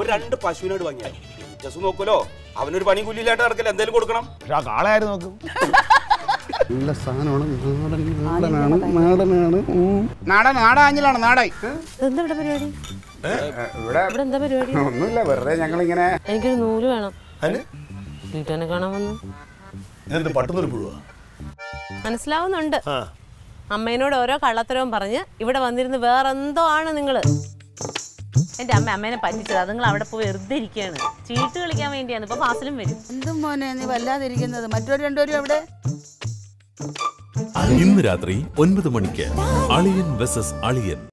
ഒരു രണ്ട് പശുവിനോട് വാങ്ങിയാൽ ടീച്ചേഴ്സ് നോക്കുമല്ലോ അവനൊരു പണി കൂലിയിലായിട്ട് നടക്കില്ല എന്തെങ്കിലും കൊടുക്കണം പക്ഷെ ആ കാളയായിരുന്നു നോക്കും നല്ല സാധനമാണ് നാടൻ നാടനാണ് നാടനാണ് ഉം. നാടൻ നാടാഞ്ഞിലാണ് നാടായി എന്താ ഇവിടെ പരിപാടി ഇവിടെ ഇവിടെ എന്താ പരിപാടി ഒന്നുമില്ല വെറുതെ ഞങ്ങളിങ്ങനെ എനിക്കൊരു നൂല് വേണം അതിന് വീട്ടുകാരെ കാണാൻ വന്നു ഇതെന്ത് പട്ടുന്നൊരു പുഴുവാ മനസ്സിലാവുന്നുണ്ട് ആ അമ്മേനോട് ഓരോ കള്ളത്തരവും പറഞ്ഞ് ഇവിടെ വന്നിരുന്ന് വേറെന്തോ ആണ് നിങ്ങൾ എന്റെ അമ്മ അമ്മേനെ പറ്റിച്ചത് അത് നിങ്ങൾ അവിടെ പോയി വെറുതെ ഇരിക്കുകയാണ് ചീട്ട് കളിക്കാൻ വേണ്ടിയാണ് ഇപ്പൊ ഫാസിലും വരും എന്തും മോനെ നീ വല്ലാതിരിക്കുന്നത് മറ്റൊരു രണ്ടുപേരും എവിടെ ഇന്ന് രാത്രി ഒൻപത് മണിക്ക് അളിയൻ വെസസ് അളിയൻ